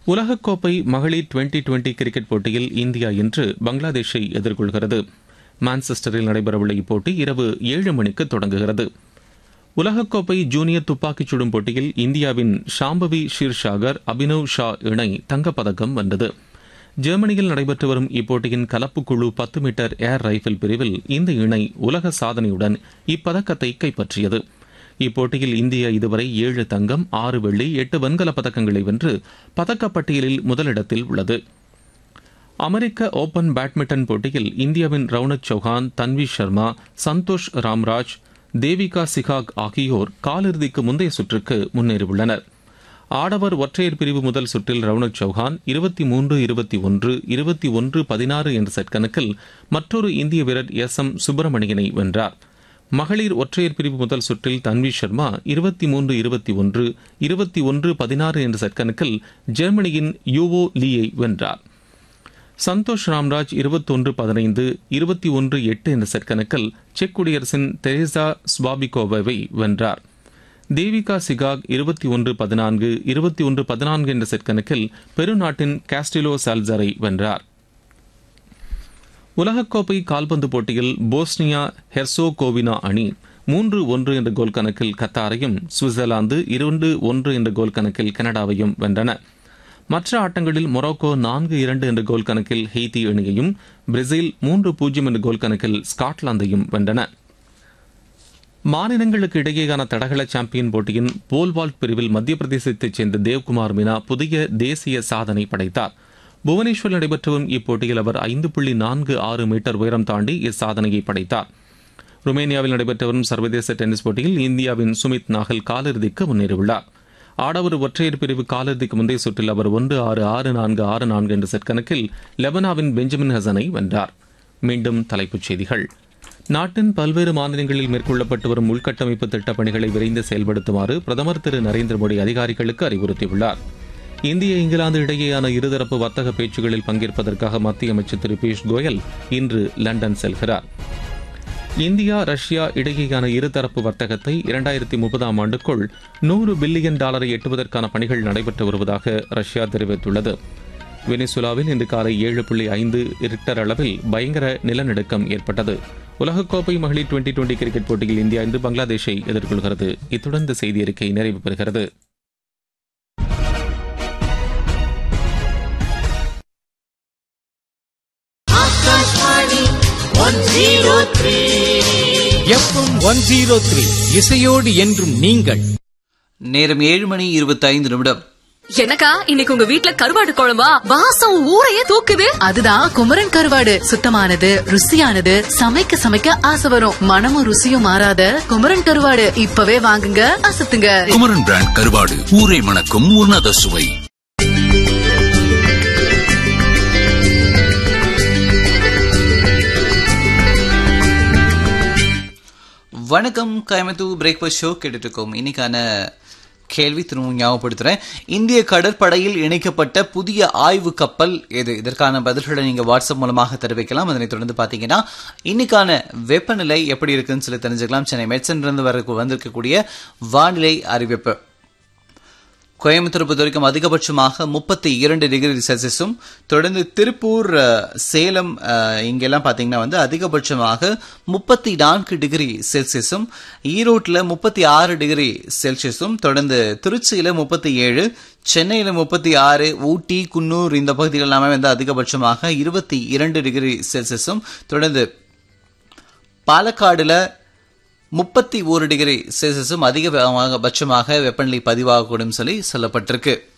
உலகக்கோப்பை மகளிர் twenty twenty cricket போட்டியில் இந்தியா இன்று பங்களாதேஷை எதிர்கொள்கிறது மான்செஸ்டரில் நடைபெறவுள்ள இப்போட்டி இரவு ஏழு மணிக்கு தொடங்குகிறது உலகக்கோப்பை ஜூனியர் துப்பாக்கிச் சுடும் போட்டியில் இந்தியாவின் ஷாம்பவி ஷீர்ஷாகர் அபினவ் ஷா இணை தங்கப்பதக்கம் வென்றது ஜெர்மனியில் நடைபெற்று வரும் இப்போட்டியின் கலப்பு குழு பத்து மீட்டர் ஏர் ரைபிள் பிரிவில் இந்த இணை உலக சாதனையுடன் இப்பதக்கத்தை கைப்பற்றியது இப்போட்டியில் இந்தியா இதுவரை ஏழு தங்கம் ஆறு வெள்ளி எட்டு வெண்கலப் பதக்கங்களை வென்று பதக்கப்பட்டியலில் முதலிடத்தில் உள்ளது அமெரிக்க ஓபன் பேட்மிண்டன் போட்டியில் இந்தியாவின் ரவுனக் சௌஹான் தன்வி சர்மா சந்தோஷ் ராம்ராஜ் தேவிகா சிகாக் ஆகியோர் காலிறுதிக்கு முந்தைய சுற்றுக்கு முன்னேறியுள்ளனர் ஆடவர் ஒற்றையர் பிரிவு முதல் சுற்றில் ரவுனக் சௌஹான் இருபத்தி மூன்று இருபத்தி ஒன்று இருபத்தி ஒன்று பதினாறு என்ற செட் கணக்கில் மற்றொரு இந்திய வீரர் எஸ் எம் சுப்பிரமணியனை வென்றார் மகளிர் ஒற்றையர் பிரிவு முதல் சுற்றில் தன்வி சர்மா இருபத்தி மூன்று இருபத்தி ஒன்று இருபத்தி ஒன்று பதினாறு என்ற செட் கணக்கில் ஜெர்மனியின் யூவோ லீயை வென்றார் சந்தோஷ் ராம்ராஜ் இருபத்தொன்று பதினைந்து இருபத்தி ஒன்று எட்டு என்ற செட் கணக்கில் செக் குடியரசின் தெரேசா ஸ்வாபிகோவை வென்றார் தேவிகா சிகாக் இருபத்தி ஒன்று பதினான்கு இருபத்தி ஒன்று பதினான்கு என்ற செட் கணக்கில் பெருநாட்டின் காஸ்டிலோ சால்சரை வென்றார் உலகக்கோப்பை கால்பந்து போட்டியில் போஸ்னியா ஹெர்சோகோவினா அணி மூன்று ஒன்று என்ற கோல் கணக்கில் கத்தாரையும் சுவிட்சர்லாந்து இரண்டு ஒன்று என்ற கோல் கணக்கில் கனடாவையும் வென்றன மற்ற ஆட்டங்களில் மொரோக்கோ நான்கு இரண்டு என்ற கோல் கணக்கில் ஹெய்தி அணியையும் பிரேசில் மூன்று பூஜ்ஜியம் என்ற கோல் கணக்கில் ஸ்காட்லாந்தையும் வென்றன மாநிலங்களுக்கு இடையேயான தடகள சாம்பியன் போட்டியின் போல்வால்ட் பிரிவில் மத்திய பிரதேசத்தைச் சேர்ந்த தேவ்குமார் மீனா புதிய தேசிய சாதனை படைத்தார் புவனேஸ்வரில் நடைபெற்று வரும் இப்போட்டியில் அவர் ஐந்து புள்ளி நான்கு ஆறு மீட்டர் உயரம் தாண்டி இச்சாதனையை படைத்தார் ருமேனியாவில் நடைபெற்று வரும் சர்வதேச டென்னிஸ் போட்டியில் இந்தியாவின் சுமித் நாகல் காலிறுதிக்கு முன்னேறியுள்ளார் ஆடவர் ஒற்றையர் பிரிவு காலிறுதிக்கு முந்தைய சுற்றில் அவர் ஒன்று ஆறு ஆறு நான்கு ஆறு நான்கு என்ற செட் கணக்கில் லெபனாவின் பெஞ்சமின் ஹசனை வென்றார் மீண்டும் தலைப்புச் செய்திகள் நாட்டின் பல்வேறு மாநிலங்களில் மேற்கொள்ளப்பட்டு வரும் உள்கட்டமைப்பு திட்டப் பணிகளை விரைந்து செயல்படுத்துமாறு பிரதமர் திரு நரேந்திர மோடி அதிகாரிகளுக்கு அறிவுறுத்தியுள்ளார் இந்திய இங்கிலாந்து இடையேயான இருதரப்பு வர்த்தக பேச்சுகளில் பங்கேற்பதற்காக மத்திய அமைச்சர் திரு பியூஷ் கோயல் இன்று லண்டன் செல்கிறார் இந்தியா ரஷ்யா இடையேயான இருதரப்பு வர்த்தகத்தை இரண்டாயிரத்தி முப்பதாம் ஆண்டுக்குள் நூறு பில்லியன் டாலரை எட்டுவதற்கான பணிகள் நடைபெற்று வருவதாக ரஷ்யா தெரிவித்துள்ளது வெனிசுலாவில் இன்று காலை ஏழு புள்ளி ஐந்து ரிக்டர் அளவில் பயங்கர நிலநடுக்கம் ஏற்பட்டது உலகக்கோப்பை மகளிர் டுவெண்டி டுவெண்டி கிரிக்கெட் போட்டியில் இந்தியா இன்று பங்களாதேஷை எதிர்கொள்கிறது இத்துடன் இந்த செய்தி அறிக்கை நிறைவு பெறுகிறது எஃப்எம் ஒன் ஜீரோ த்ரீ இசையோடு என்றும் நீங்கள் நேரம் ஏழு மணி இருபத்தி ஐந்து நிமிடம் எனக்கா இன்னைக்கு உங்க வீட்ல கருவாடு குழம்பா வாசம் ஊரையே தூக்குது அதுதான் குமரன் கருவாடு சுத்தமானது ருசியானது சமைக்க சமைக்க ஆசை வரும் மனமும் ருசியும் மாறாத குமரன் கருவாடு இப்பவே வாங்குங்க அசத்துங்க குமரன் பிராண்ட் கருவாடு ஊரை மணக்கும் உன்னத சுவை வணக்கம் கோயம்புத்தூர் பிரேக்ஃபாஸ்ட் ஷோ கேட்டுட்டு இருக்கோம் இன்னைக்கான கேள்வி திரும்பவும் ஞாபகப்படுத்துறேன் இந்திய கடற்படையில் இணைக்கப்பட்ட புதிய ஆய்வு கப்பல் எது இதற்கான பதில்களை நீங்க வாட்ஸ்அப் மூலமாக தெரிவிக்கலாம் அதனைத் தொடர்ந்து பாத்தீங்கன்னா இன்னைக்கான வெப்பநிலை எப்படி இருக்குன்னு சொல்லி தெரிஞ்சுக்கலாம் சென்னை மெட்சன்லேருந்து வர வந்திருக்கக்கூடிய வானிலை அறிவிப்பு கோயம்புத்தூர் பொறுத்த வரைக்கும் அதிகபட்சமாக முப்பத்தி இரண்டு டிகிரி செல்சியஸும் தொடர்ந்து திருப்பூர் அஹ், சேலம் அஹ், இங்கெல்லாம் பார்த்தீங்கன்னா வந்து அதிகபட்சமாக முப்பத்தி நான்கு டிகிரி செல்சியஸும் ஈரோட்டில் முப்பத்தி ஆறு டிகிரி செல்சியஸும் தொடர்ந்து திருச்சியில் முப்பத்தி ஏழு சென்னையில் முப்பத்தி ஆறு ஊட்டி குன்னூர் இந்த பகுதிகள் எல்லாமே வந்து அதிகபட்சமாக இருபத்தி இரண்டு டிகிரி செல்சியஸும் தொடர்ந்து பாலக்காடுல முப்பத்தி ஒரு டிகிரி செல்சியஸும் அதிகபட்சமாக வெப்பநிலை பதிவாகக்கூடும் சொல்லி சொல்லப்பட்டிருக்கு